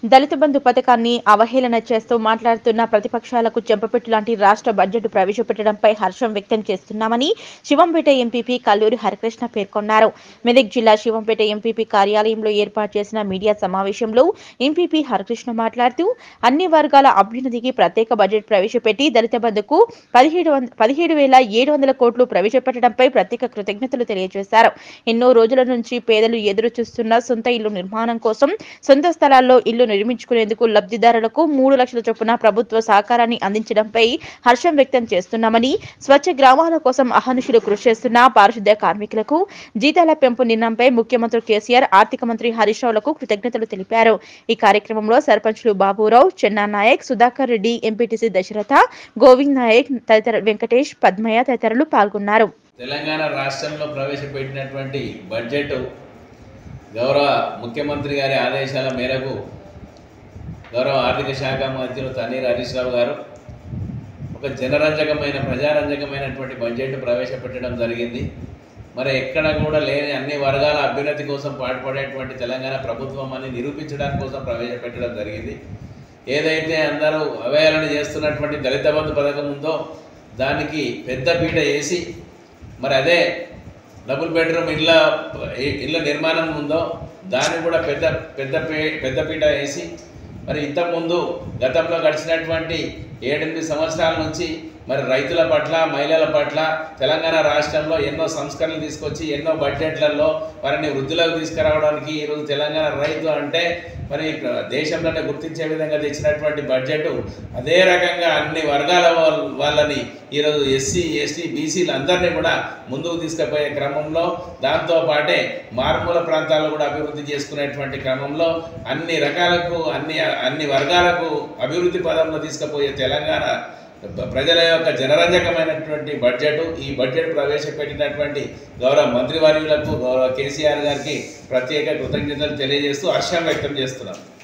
దళిత బంధు పథకాన్ని అవహేళన చేస్తూ మాట్లాడుతున్న ప్రతిపక్షాలకు చెంపపెట్టు లాంటి రాష్ట్ర బడ్జెట్ ప్రవేశపెట్టడంపై హర్షం వ్యక్తం చేస్తున్నామని శివంపేట ఎంపీపీ కల్లూరి హరికృష్ణ పేర్కొన్నారు మెదక్ జిల్లా శివంపేట ఎంపీపీ కార్యాలయంలో ఏర్పాటు చేసిన మీడియా సమావేశంలో ఎంపీపీ హరికృష్ణ మాట్లాడుతూ అన్ని వర్గాల అభ్యున్నతికి ప్రత్యేక బడ్జెట్ ప్రవేశపెట్టి దళిత బంధుకు పదిహేడు వంద పదిహేడు వేల ఏడు వందల కోట్లు ప్రవేశపెట్టడంపై ప్రత్యేక కృతజ్ఞతలు తెలియజేశారు ఎన్నో రోజుల నుంచి పేదలు ఎదురు చూస్తున్న సొంత ఇల్లు నిర్మాణం కోసం సొంత స్థలాల్లో ఇల్లు నిర్మించుకునేందుకు లబ్ధిదారులకు మూడు లక్షల చొప్పున ప్రభుత్వ సహకారాన్ని అందించడంపై హర్షం వ్యక్తం చేస్తున్నామని స్వచ్ఛ గ్రామాల కోసం అహర్నిశలు కృషి చేస్తున్న పారిశుద్ధ్య కార్మికులకు జీతాల పెంపు నిర్ణయంపై ముఖ్యమంత్రి కేసీఆర్ ఆర్థిక మంత్రి హరీష్ రావులకు కృతజ్ఞతలు తెలిపారు ఈ కార్యక్రమంలో సర్పంచ్లు బాబురావు చెన్నా నాయక్ సుధాకర్ రెడ్డి ఎంపీటీసీ దశరథ గోవింద్ నాయక్ తదితర వెంకటేష్ పద్మయ్య తదితరులు పాల్గొన్నారు తెలంగాణ రాష్ట్రంలో ప్రవేశపెట్టినటువంటి బడ్జెట్ గౌరవ ముఖ్యమంత్రి గారి ఆదేశాల మేరకు గౌరవ ఆర్థిక శాఖ మంత్రులు తన్నీర్ హరీష్ రావు గారు ఒక జనరంజకమైన ప్రజారంజకమైనటువంటి బడ్జెట్ ప్రవేశపెట్టడం జరిగింది మరి ఎక్కడ కూడా లేని అన్ని వర్గాల అభ్యున్నతి కోసం పాటుపడేటువంటి తెలంగాణ ప్రభుత్వం అని నిరూపించడానికి కోసం ప్రవేశపెట్టడం జరిగింది ఏదైతే అందరూ అవహేళన చేస్తున్నటువంటి దళిత బంధు పథకం ఉందో దానికి పెద్ద పీట వేసి మరి అదే డబుల్ బెడ్రూమ్ ఇళ్ళ ఇళ్ళ నిర్మాణం ఉందో దాన్ని కూడా పెద్ద పెద్ద పే పెద్ద పీట వేసి మరి ఇంతకుముందు గతంలో గడిచినటువంటి ఏడెనిమిది సంవత్సరాల నుంచి మరి రైతుల పట్ల మహిళల పట్ల తెలంగాణ రాష్ట్రంలో ఎన్నో సంస్కరణలు తీసుకొచ్చి ఎన్నో బడ్జెట్లలో వారిని వృద్ధిలోకి తీసుకురావడానికి ఈరోజు తెలంగాణ రైతు అంటే మరి దేశంలోనే గుర్తించే విధంగా తెచ్చినటువంటి బడ్జెట్ అదే రకంగా అన్ని వర్గాల వాళ్ళ- వాళ్ళని ఈరోజు ఎస్సీ ఎస్టీ బీసీలు అందరినీ కూడా ముందుకు తీసుకుపోయే క్రమంలో దాంతో పాటే మారుమూల ప్రాంతాల్లో కూడా అభివృద్ధి చేసుకునేటువంటి క్రమంలో అన్ని రకాలకు అన్ని అన్ని వర్గాలకు అభివృద్ధి పదంలో తీసుకుపోయే తెలంగాణ ప్రజల యొక్క జనరంజకమైనటువంటి బడ్జెట్ ఈ బడ్జెట్ ప్రవేశపెట్టినటువంటి గౌరవ మంత్రివర్యులకు గౌరవ కేసీఆర్ గారికి ప్రత్యేక కృతజ్ఞతలు తెలియజేస్తూ హర్షం వ్యక్తం చేస్తున్నాం